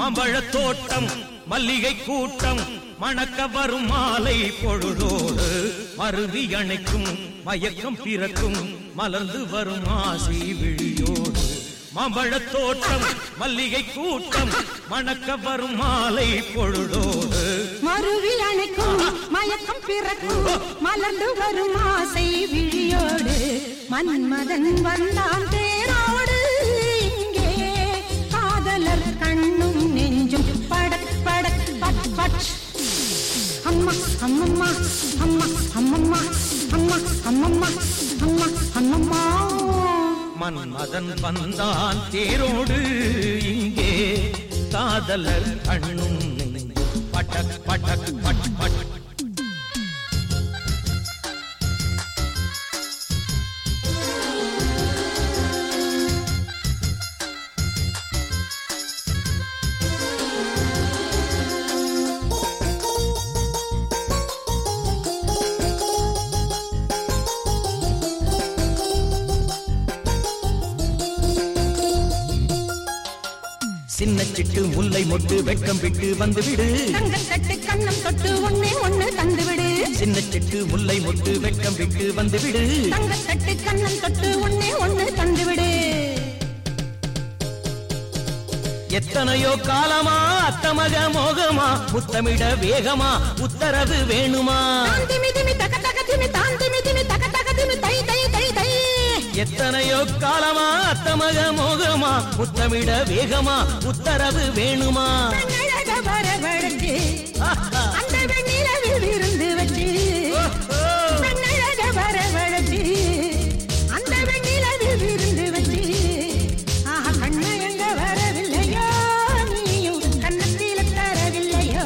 மாம்பழத் தோட்டம் மல்லிகை கூட்டம் மணக்க வரும் மாலை பொழுதோடு மருவி அணைக்கும் மயக்கம் பிறக்கும் மலர்ந்து வரும் ஆசை விழியோடு மாம்பழத் தோட்டம் மல்லிகை கூட்டம் மணக்க வரும் மாலை பொழுதோடு மறுவில் அணைக்கும் மயக்கம் பிறக்கும் மலர்ந்து வரும் ஆசை விழியோடு மன்மதன் வந்தான் தேரோடு இங்கே காதலர் கண்ணும் நெஞ்சும் படக் படக் பட் பட் அம்மா அம்மம்மா அம்மா அம்மம்மா அம்மா அம்மம்மா அம்மா அம்மம்மா மன்மதன் வந்தான் தேரோடு இங்கே காதலர் கண்ணும் பட்டக் பட்டக் பட் பட் சின்ன சிட்டு முல்லை மொட்டு வெட்கம் விட்டு வந்து விடு தங்கத் தட்டு கண்ணம் தொட்டு ஒண்ணே ஒண்ணு தந்துவிடு சின்ன சிட்டு முல்லை மொட்டு வெட்கம் விட்டு வந்து விடு தங்கத் தட்டு கண்ணம் தொட்டு ஒண்ணே ஒண்ணு தந்துவிடு எத்தனையோ காலமா அத்தமக மோகமா முத்தமிட வேகமா உத்தரவு வேணுமா தான் திமி திமி தக தக திமி தான் திமி திமி தக தக திமி தை தை தை தை எத்தனையோ காலமா அத்தமக மோகமா முத்தமிட வேகமா உத்தரவு வேணுமா கண்ணழக வரவழைச்சு அந்த வெண்ணிலவில் விருந்து வச்சு கண்ணழக வரவழைச்சு அந்த வெண்ணிலவில் விருந்து வச்சு ஆஹா கண்ணழக வரவில்லையோ நீயும் கண்ணத்தில தரவில்லையோ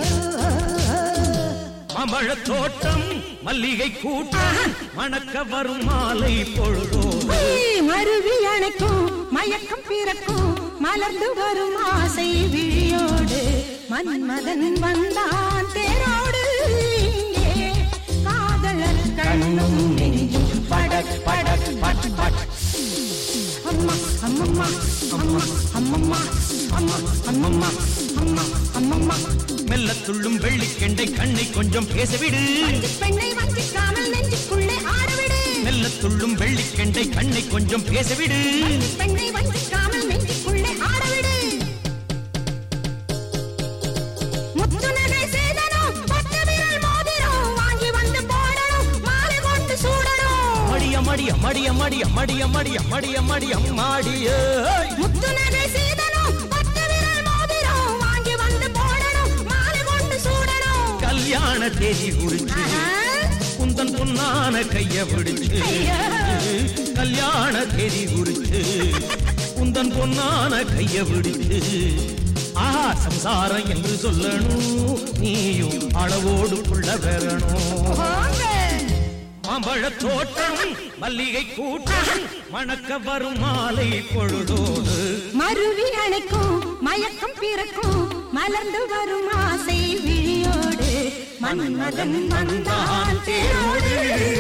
மாம்பழத் தோட்டம் மல்லிகை கூட்டம் மணக்க வரும் மாலை பொழுதோடு உய், மருவி அணைக்கும் மயக்கம் பிறக்கும் மலர்ந்து வரும் ஆசை விழியோடு மன்மதன் வந்தான் தேரோடு இங்கே காதலர் கண்ணும் நெஞ்சும் படக் படக் பட் பட் அம்மா அம்மம்மா அம்மா அம்மம்மா அம்மா அம்மம்மா அம்மா அம்மம்மா மெல்ல துள்ளும் வெள்ளிக்கெண்டை கண்ணை கொஞ்சம் பேசவிடு பெண்ணை வஞ்சிக்காமல் நெஞ்சுக்குள்ளே ஆடவிடு மெல்ல துள்ளும் வெள்ளிக்கெண்டை கண்ணை கொஞ்சம் பேசவிடு பெண்ணை வஞ்சிக்காமல் நெஞ்சுக்குள்ளே ஆடவிடு முத்துநகை சேதனம் பட்டு விரல் மோதிரம் வாங்கி வந்து போடணும் மாலை கொண்டு சூடணும் மடிய மடிய மடிய மடிய மடிய மடிய மடிய மடிய மாடிய முத்துநகை சேதனம் பட்டு விரல் மோதிரம் வாங்கி வந்து போடணும் மாலை கொண்டு சூடணும் கல்யாண தேதி குறிச்சு ஆஹா. குந்தன் பொன்னான கைய பிடிச்சு ஐயா. கல்யாண தேதி குறிச்சு குந்தன் பொன்னான கைய பிடிச்சு ஆஹா சம்சாரம் என்று சொல்லணும் நீயும் அளவோடு புள்ள பெறணும் போங்க. மாம்பழத் தோட்டம் மல்லிகை கூட்டம் மணக்க வரும் மாலை பொழுதோடு மருவி அணைக்கும் மயக்கம் பிறக்கும் மலர்ந்து வரும் ஆசை விழியோடு மன்மதன் வந்தான் தேரோடு